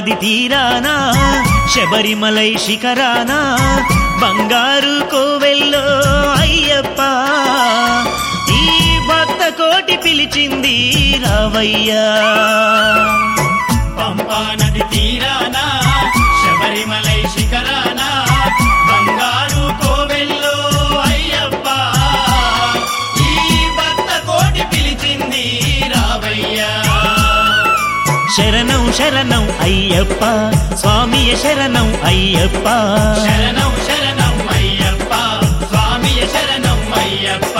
నది తీరానా శబరిమలై శిఖరానా బంగారు కోవెల్లో అయ్యప్ప ఈ భక్త కోటి పిలిచింది రావయ్యా పంపా నది తీరానా శబరిమలై శిఖరానా బంగారు కోవెల్లో అయ్యప్ప ఈ భక్త కోటి పిలిచింది రావయ్యా శరణం శరణం అయ్యప్ప స్వామియ శరణం అయ్యప్ప శరణం శరణం అయ్యప్ప స్వామియ శరణం అయ్యప్ప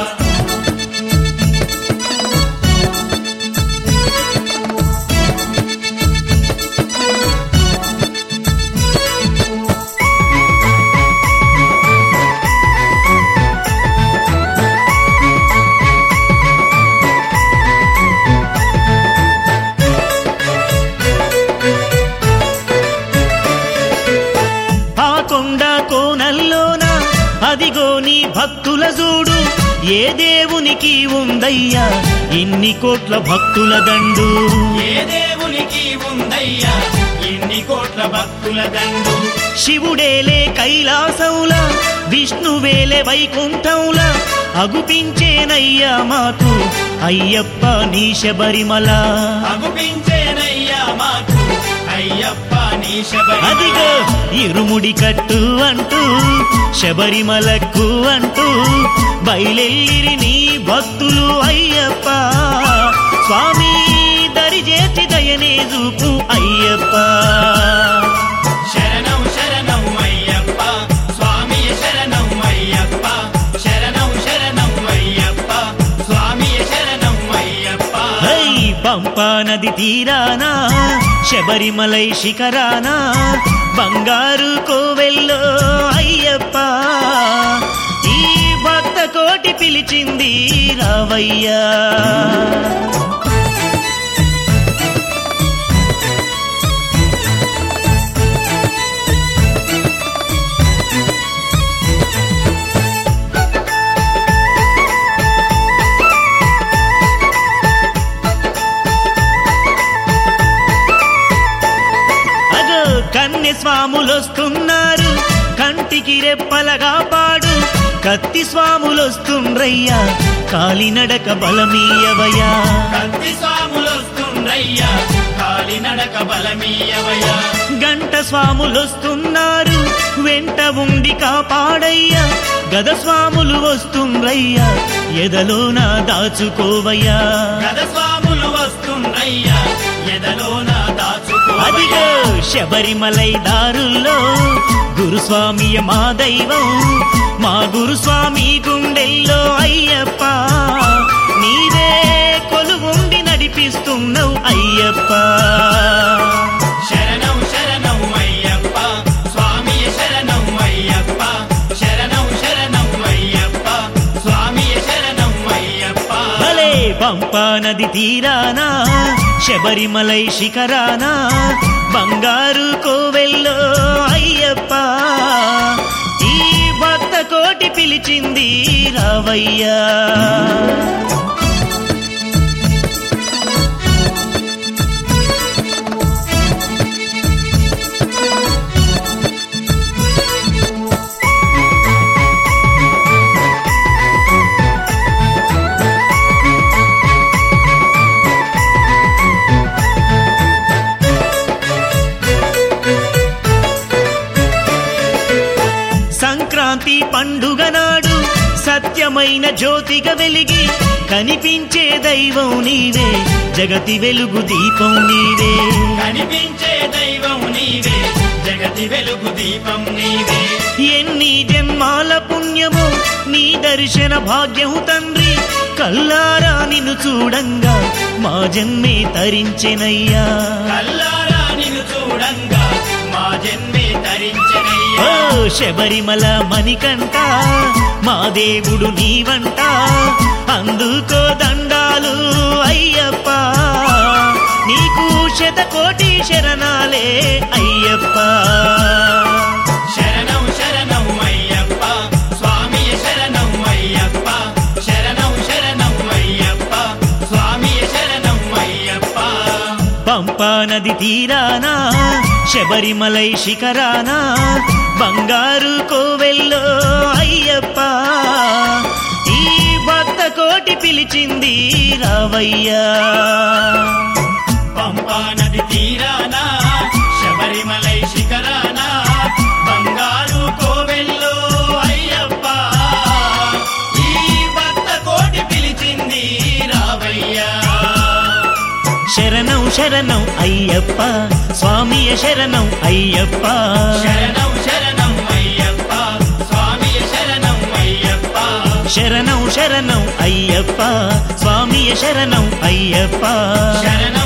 ఆ కొండ కోనల్లోన అదిగో నీ భక్తుల చూడు ఏ దేవునికి ఉందయ్యా ఇన్ని కోట్ల భక్తుల దండు ఏ దేవునికి ఉందయ్యా ఇన్ని కోట్ల భక్తుల దండు శివుడేలే కైలాసంలా విష్ణువేలే వైకుంఠంలా అగుపించేనయ్యా మాకు అయ్యప్ప నీ శబరిమల అగుపించేనయ్యా మాకు అయ్యప్ప నీ శబరి అదిగో ఇరుముడి కట్టు అంటూ శబరిమలకు అంటూ బయలెల్లిరి నీ భక్తులు అయ్యప్ప స్వామి దరిచేతి దయనే చూపు అయ్యప్ప శరణం శరణం అయ్యప్ప స్వామి శరణం అయ్యప్ప శరణం శరణం అయ్యప్ప స్వామి శరణం అయ్యప్ప హై పంపా నది తీరానా శబరిమలై శిఖరానా బంగారు కోవెల్లో అయ్యప్ప ఈ భక్త కోటి పిలిచింది రావయ్యా అగో కన్నె స్వాములొస్తున్నారు కంటికి రెప్పలగా పాడు కత్తి స్వాములొస్తుండ్రయ్యా కాలినడక బలమీయవయ్యా కత్తి స్వాములొస్తుండ్రయ్యా కాలినడక బలమీయవయ్యా గంట స్వాములొస్తున్నారు వెంట ఉండి కాపాడయ్యా గద స్వాములు వస్తుండ్రయ్యా ఎదలోన దాచుకోవయ్యా గద స్వాములు వస్తుండ్రయ్యా ఎదలోన దాచుకో అదిగో శబరిమలై దారుల్లో గురుస్వామియ మా దైవం మా గురుస్వామి గుండెల్లో అయ్యప్ప నీవే కొలువుండి నడిపిస్తున్నావు అయ్యప్ప శరణం శరణం అయ్యప్ప స్వామి శరణం అయ్యప్ప శరణం శరణం అయ్యప్ప స్వామి శరణం అయ్యప్ప భలే పంపా నది తీరానా శబరిమలై శిఖరానా బంగారు కోవెల్లో అయ్యప్ప ఈ భక్త కోటి పిలిచింది రావయ్యా సంక్రాంతి పండుగ నాడు సత్యమైన జ్యోతిగా వెలిగి కనిపించే దైవం నీవే జగతి వెలుగు దీపం నీవే కనిపించే దైవం నీవే జగతి వెలుగు దీపం నీవే ఎన్ని జన్మాల పుణ్యము నీ దర్శన భాగ్యం తండ్రి కల్లారా నిన్ను చూడంగా మా జన్మే తరించెనయ్యా కల్లారా నిన్ను చూడంగా మా జన్మే ఓ తరించనయ్యా శబరిమల మణికంట మా దేవుడు నీవంట అందుకో దండాలు అయ్యప్ప నీకు శతకోటి శరణాలే అయ్యప్ప శరణం శరణం అయ్యప్ప స్వామి శరణం అయ్యప్ప శరణం శరణం అయ్యప్ప స్వామి శరణం అయ్యప్ప పంపా నది తీరానా శబరిమలై శిఖరాన బంగారు కోవెల్లో అయ్యప్ప ఈ భక్త కోటి పిలిచింది రావయ్యా పంపా నది తీరాన శబరిమలై శిఖరాన బంగారు కోవెల్లో అయ్యప్ప ఈ భక్త కోటి పిలిచింది రావయ్యా శరణం శరణం అయ్యప్ప స్వామియ శరణం అయ్యప్ప శరణం శరణం అయ్యప్ప స్వామి శరణం అయ్యప్ప శరణం శరణం అయ్యప్ప స్వామియ శరణం అయ్యప్ప శరణం